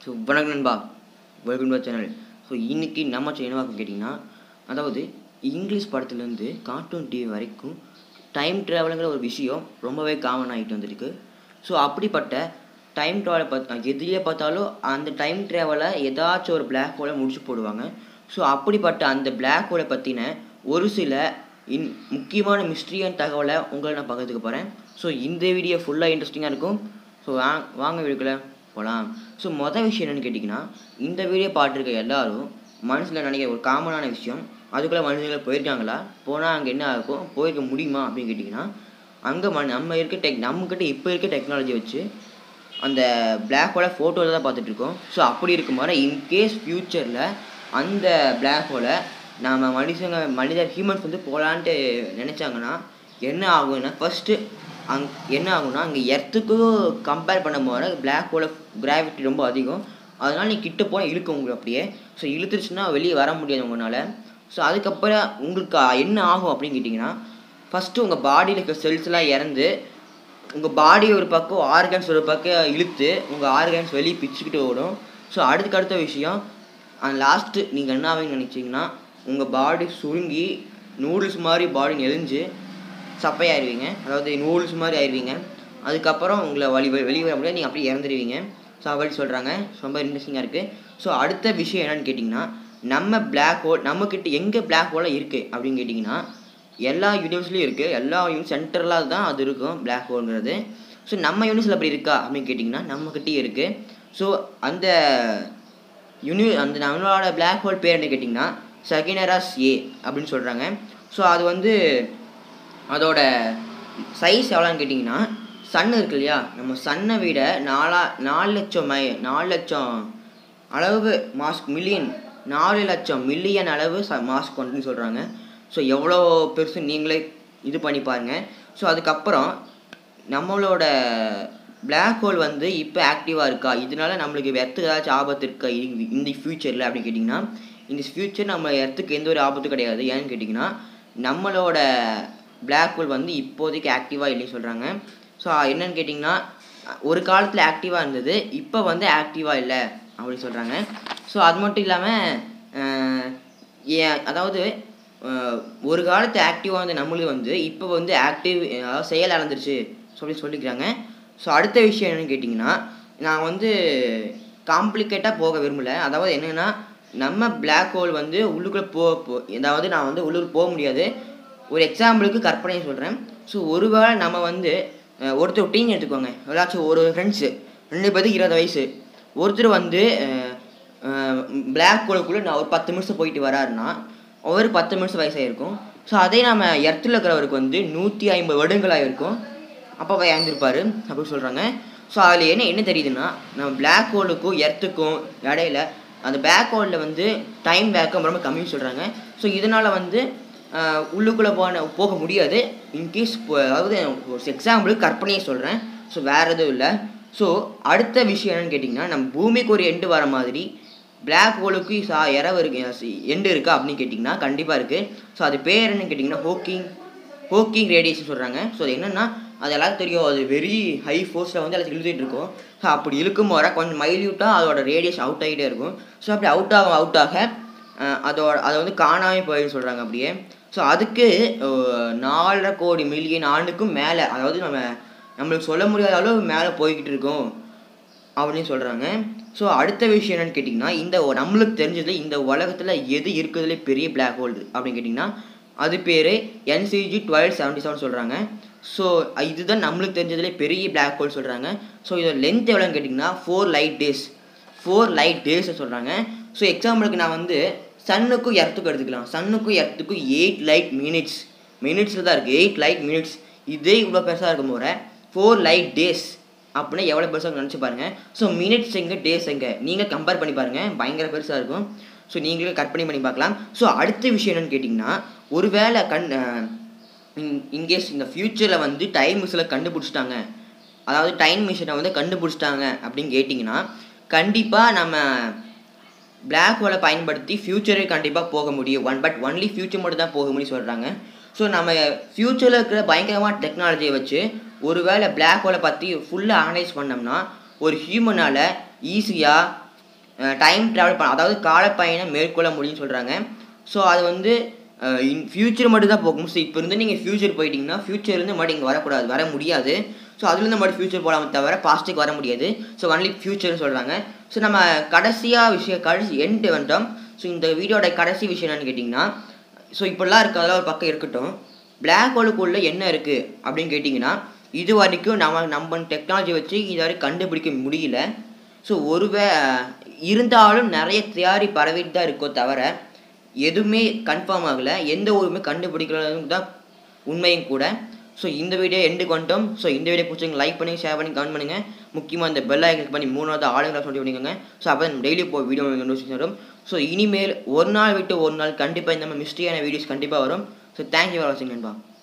so வணக்கம் நண்பா welcome to channel so இன்னைக்கு நம்ம சேனல் என்ன பார்க்க கேட்டிங்கன்னா அதாவது இங்கிலீஷ் படத்துலேருந்து கார்ட்டூன் டிவி வரைக்கும் டைம் ட்ராவலுங்கிற ஒரு விஷயம் ரொம்பவே காமன் ஆகிட்டு வந்திருக்கு ஸோ அப்படிப்பட்ட டைம் ட்ராவலை பார்த்து எதிரியே பார்த்தாலும் அந்த டைம் ட்ராவலை ஏதாச்சும் ஒரு பிளாக் ஹோலை முடிச்சு போடுவாங்க ஸோ அப்படிப்பட்ட அந்த பிளாக் ஹோலை பற்றின ஒரு சில இன் முக்கியமான மிஸ்ட்ரியான தகவலை உங்களை நான் பகிர்ந்துக்க போகிறேன் ஸோ இந்த வீடியோ ஃபுல்லாக இன்ட்ரெஸ்டிங்காக இருக்கும் ஸோ வாங்க வாங்க வீடியோக்குள்ள போகலாம் ஸோ மொதல் விஷயம் என்னென்னு கேட்டிங்கன்னா இந்த வீடியோ பார்த்துருக்க எல்லாரும் மனசில் நினைக்கிற ஒரு காமனான விஷயம் அதுக்குள்ளே மனுஷங்களை போயிருக்காங்களா போனால் அங்கே என்ன இருக்கும் போயிருக்க முடியுமா அப்படின்னு கேட்டிங்கன்னா அங்கே ம நம்ம இருக்க டெக் நம்மக்கிட்ட இப்போ இருக்க டெக்னாலஜி வச்சு அந்த பிளாக் ஹோலை ஃபோட்டோவில் தான் பார்த்துட்ருக்கோம் ஸோ அப்படி இருக்கும்போது இன்கேஸ் ஃப்யூச்சரில் அந்த பிளாக் ஹோலை நாம் மனுஷங்க மனிதர் ஹியூமன்ஸ் வந்து போகலான்ட்டு நினச்சாங்கன்னா என்ன ஆகும்னா ஃபஸ்ட்டு அங் என்ன ஆகும்னா அங்கே எர்த்துக்கும் கம்பேர் பண்ணும்போது பிளாக் ஹோல கிராவிட்டி ரொம்ப அதிகம் அதனால் நீ கிட்ட போனால் இழுக்கும் உங்களுக்கு அப்படியே ஸோ இழுத்துருச்சுன்னா வெளியே வர முடியாது உங்களால் ஸோ அதுக்கப்புறம் உங்களுக்கு என்ன ஆகும் அப்படின்னு கேட்டிங்கன்னா ஃபஸ்ட்டு உங்கள் பாடியில் இருக்க செல்ஸ்லாம் இறந்து உங்கள் பாடி ஒரு பக்கம் ஆர்கன்ஸ் ஒரு பக்கம் இழுத்து உங்கள் ஆர்கன்ஸ் வெளியே பிச்சுக்கிட்டு ஓடும் ஸோ அடுத்துக்கு அடுத்த விஷயம் லாஸ்ட்டு நீங்கள் என்ன ஆகுன்னு நினச்சிங்கன்னா உங்கள் பாடி சுருங்கி நூடுல்ஸ் மாதிரி பாடி நெளிஞ்சு சப்பையாயிருவீங்க அதாவது நூடுல்ஸ் மாதிரி ஆயிடுவீங்க அதுக்கப்புறம் உங்களை வழி வெளியே வர முடியாது நீங்கள் அப்படியே இறந்துடுவீங்க ஸோ அப்படி சொல்கிறாங்க ரொம்ப இன்ட்ரெஸ்டிங்காக இருக்குது ஸோ அடுத்த விஷயம் என்னன்னு கேட்டிங்கன்னா நம்ம பிளாக் ஹோல் நம்மக்கிட்ட எங்கே பிளாக் ஹோலாக இருக்குது அப்படின்னு கேட்டிங்கன்னா எல்லா யூனிவர்ஸ்லேயும் இருக்குது எல்லா யூனிவர்ஸ் சென்டரில் தான் அது இருக்கும் பிளாக் ஹோல்ங்கிறது ஸோ நம்ம யூனிவர்ஸில் அப்படி இருக்கா அப்படின்னு கேட்டிங்கன்னா நம்மக்கிட்டே இருக்குது ஸோ அந்த யூனி அந்த நம்மளோட பிளாக் ஹோல் பேர் என்ன கேட்டிங்கன்னா சகினராஸ் ஏ அப்படின்னு சொல்கிறாங்க ஸோ அது வந்து அதோட சைஸ் எவ்வளோன்னு கேட்டிங்கன்னா சன் இருக்கு இல்லையா நம்ம சன்னை விட நாலா நாலு லட்சம் மை நாலு லட்சம் அளவு மாஸ்க் மில்லியன் நாலு லட்சம் மில்லியன் அளவு ச மாஸ்க் கொண்டுன்னு சொல்கிறாங்க ஸோ எவ்வளோ பெருசு நீங்களே இது பண்ணி பாருங்கள் ஸோ அதுக்கப்புறம் நம்மளோட பிளாக் ஹோல் வந்து இப்போ ஆக்டிவாக இருக்கா இதனால நம்மளுக்கு எர்த்துக்கு ஏதாச்சும் ஆபத்து இருக்கா இந்த ஃப்யூச்சரில் அப்படின்னு கேட்டிங்கன்னா இந்த ஃப்யூச்சர் நம்ம எர்த்துக்கு எந்த ஒரு ஆபத்தும் கிடையாது ஏன்னு கேட்டிங்கன்னா நம்மளோட பிளாக் ஹோல் வந்து இப்போதைக்கு ஆக்டிவாக இல்லைன்னு சொல்கிறாங்க ஸோ என்னன்னு கேட்டிங்கன்னா ஒரு காலத்தில் ஆக்டிவாக இருந்தது இப்போ வந்து ஆக்டிவாக இல்லை அப்படின்னு சொல்கிறாங்க ஸோ அது மட்டும் இல்லாமல் ஏன் அதாவது ஒரு காலத்து ஆக்டிவாக வந்து நம்மளுக்கு வந்து இப்போ வந்து ஆக்டிவ் அதாவது செயல் இழந்துருச்சு சொல்லி சொல்லிக்கிறாங்க ஸோ அடுத்த விஷயம் என்னென்னு கேட்டிங்கன்னா நான் வந்து காம்ப்ளிகேட்டாக போக விரும்பலை அதாவது என்னென்னா நம்ம பிளாக் ஹோல் வந்து உள்ளுக்குள்ளே போ அதாவது நான் வந்து உள்ளுக்குள்ள போக முடியாது ஒரு எக்ஸாம்பிளுக்கு கற்பனை சொல்கிறேன் ஸோ ஒருவேளை நம்ம வந்து ஒருத்தர் டீம் எடுத்துக்கோங்க ஏதாச்சும் ஒரு ஃப்ரெண்ட்ஸு ரெண்டு பேருக்கு இருபது வயசு ஒருத்தர் வந்து பிளாக் ஹோலுக்குள்ளே நான் ஒரு பத்து நிமிஷம் போயிட்டு வராருன்னா ஒரு பத்து நிமிஷம் வயசாகிருக்கும் ஸோ அதே நம்ம இடத்துல இருக்கிறவருக்கு வந்து நூற்றி ஐம்பது வருடங்களாக இருக்கும் அப்போ இறந்துருப்பார் அப்படின்னு சொல்கிறாங்க ஸோ அதில் என்ன என்ன தெரியுதுன்னா நம்ம பிளாக் ஹோலுக்கும் எர்த்துக்கும் இடையில அந்த பேக் ஹோலில் வந்து டைம் பேக்கம் ரொம்ப கம்மின்னு சொல்கிறாங்க ஸோ இதனால் வந்து உள்ளுக்குள்ளே போன போக முடியாது இன்கேஸ் அதாவது ஒரு எக்ஸாம்பிளுக்கு கற்பனையை சொல்கிறேன் ஸோ வேறு எதுவும் இல்லை ஸோ அடுத்த விஷயம் என்னென்னு கேட்டிங்கன்னா நம்ம பூமிக்கு ஒரு எண்டு வர மாதிரி பிளாக் ஹோலுக்கு சா இரவு இருக்கு எண்டு இருக்கா அப்படின்னு கேட்டிங்கன்னா கண்டிப்பாக இருக்குது ஸோ அது பேர் என்னன்னு கேட்டிங்கன்னா ஹோக்கிங் ஹோக்கிங் ரேடியேஷன் சொல்கிறாங்க ஸோ அது என்னென்னா அது எல்லாருக்கும் தெரியும் அது வெரி ஹை ஃபோர்ஸில் வந்து எல்லாத்தையும் இழுத்துட்டு இருக்கும் ஸோ அப்படி இழுக்கும் போகிற கொஞ்சம் மைல்யூட்டாக அதோட ரேடியேஷன் அவுட் ஆகிட்டே இருக்கும் ஸோ அப்படி அவுட் ஆக அவுட் ஆக அதோட அதை வந்து காணாமல் போயின்னு சொல்கிறாங்க அப்படியே ஸோ அதுக்கு நாலரை கோடி மில்லியன் ஆண்டுக்கும் மேலே அதாவது நம்ம நம்மளுக்கு சொல்ல முடியாத அளவு மேலே போய்கிட்டு இருக்கோம் அப்படின்னு சொல்கிறாங்க ஸோ அடுத்த விஷயம் என்னென்னு கேட்டிங்கன்னா இந்த நம்மளுக்கு தெரிஞ்சதில் இந்த உலகத்தில் எது இருக்கிறதுல பெரிய பிளாக் ஹோல் அப்படின்னு கேட்டிங்கன்னா அது பேர் என்சிஜி டுவெல் செவன்ட்டி செவன் சொல்கிறாங்க ஸோ இதுதான் நம்மளுக்கு தெரிஞ்சதுலே பெரிய பிளாக் ஹோல் சொல்கிறாங்க ஸோ இதோட லென்த் எவ்வளோன்னு கேட்டிங்கன்னா four light days four light டேஸை சொல்கிறாங்க ஸோ எக்ஸாம்பிளுக்கு நான் வந்து சன்னுக்கும் எர்த்துக்கும் எடுத்துக்கலாம் சன்னுக்கும் எர்த்துக்கும் எயிட் லைட் மினிட்ஸ் மினிட்ஸில் தான் இருக்குது எயிட் லைட் மினிட்ஸ் இதே இவ்வளோ பெருசாக இருக்கும் போகிற ஃபோர் லைட் டேஸ் அப்படின்னா எவ்வளோ பெருசாக நினச்சி பாருங்கள் ஸோ மினிட்ஸ் எங்கே டேஸ் எங்கே நீங்கள் கம்பேர் பண்ணி பாருங்கள் பயங்கர பெருசாக இருக்கும் ஸோ நீங்களே கற்பனை பண்ணி பார்க்கலாம் ஸோ அடுத்த விஷயம் என்னென்னு கேட்டிங்கன்னா ஒருவேளை கண் இன்கேஸ் இந்த ஃப்யூச்சரில் வந்து டைம் மிஷினில் கண்டுபிடிச்சிட்டாங்க அதாவது டைம் மிஷினை வந்து கண்டுபிடிச்சிட்டாங்க அப்படின்னு கேட்டிங்கன்னா கண்டிப்பாக நம்ம பிளாக் ஹோலை பயன்படுத்தி ஃப்யூச்சரே கண்டிப்பாக போக முடியும் ஒன் பட் ஒன்லி ஃப்யூச்சர் மட்டும் தான் போக முடியும் சொல்கிறாங்க ஸோ நம்ம ஃப்யூச்சரில் இருக்கிற பயங்கரமான டெக்னாலஜியை வச்சு ஒருவேளை பிளாக் ஹோலை பற்றி ஃபுல்லாக அனலைஸ் பண்ணோம்னா ஒரு ஹியூமனால் ஈஸியாக டைம் ட்ராவல் பண்ண அதாவது காலப்பயணம் மேற்கொள்ள முடியும்னு சொல்கிறாங்க ஸோ அது வந்து இன் ஃப்யூச்சர் மட்டும் தான் போகும் ஸோ இப்போ இருந்து நீங்கள் ஃப்யூச்சர் போயிட்டீங்கன்னா ஃப்யூச்சர்லேருந்து மறுபடியும் இங்கே வரக்கூடாது வர முடியாது ஸோ அதுலேருந்து மறுபடியும் ஃப்யூச்சர் போகலாமே தவிர பாஸ்ட்டுக்கு வர முடியாது ஸோ ஒன்லி ஃப்யூச்சர்னு சொல்கிறாங்க ஸோ நம்ம கடைசியாக விஷயம் கடைசி எண்ட் வந்துட்டோம் ஸோ இந்த வீடியோட கடைசி விஷயம் என்னன்னு கேட்டிங்கன்னா ஸோ இப்படிலாம் இருக்கிறதெல்லாம் ஒரு பக்கம் இருக்கட்டும் பிளாக் ஹோலுக்குள்ளே என்ன இருக்குது அப்படின்னு கேட்டிங்கன்னா இது வரைக்கும் நம்ம நம்ம டெக்னாலஜி வச்சு இது வரைக்கும் கண்டுபிடிக்க முடியல ஸோ ஒருவே இருந்தாலும் நிறைய தியாரி பரவிட்டு தான் இருக்கோ தவிர எதுவுமே கன்ஃபார்ம் ஆகலை எந்த ஊருமே கண்டுபிடிக்கிறது தான் உண்மையும் கூட ஸோ இந்த வீடியோ எண்டுக்கு வந்துட்டோம் ஸோ இந்த வீடியோ பிடிச்சிங்க லைக் பண்ணி ஷேர் பண்ணி கமெண்ட் பண்ணுங்கள் முக்கியமாக இந்த பெல் ஐக்கன் பண்ணி மூணாவது ஆளுங்களை சொல்லி பண்ணிக்கோங்க ஸோ அப்போ டெய்லி போ வீடியோ நோட்டிஃபிகேஷன் வரும் ஸோ இனிமேல் ஒரு நாள் விட்டு ஒரு நாள் கண்டிப்பாக இந்த மாதிரி மிஸ்டரியான வீடியோஸ் கண்டிப்பாக வரும் ஸோ தேங்க்யூ ஃபார் வாட்சிங் நண்பா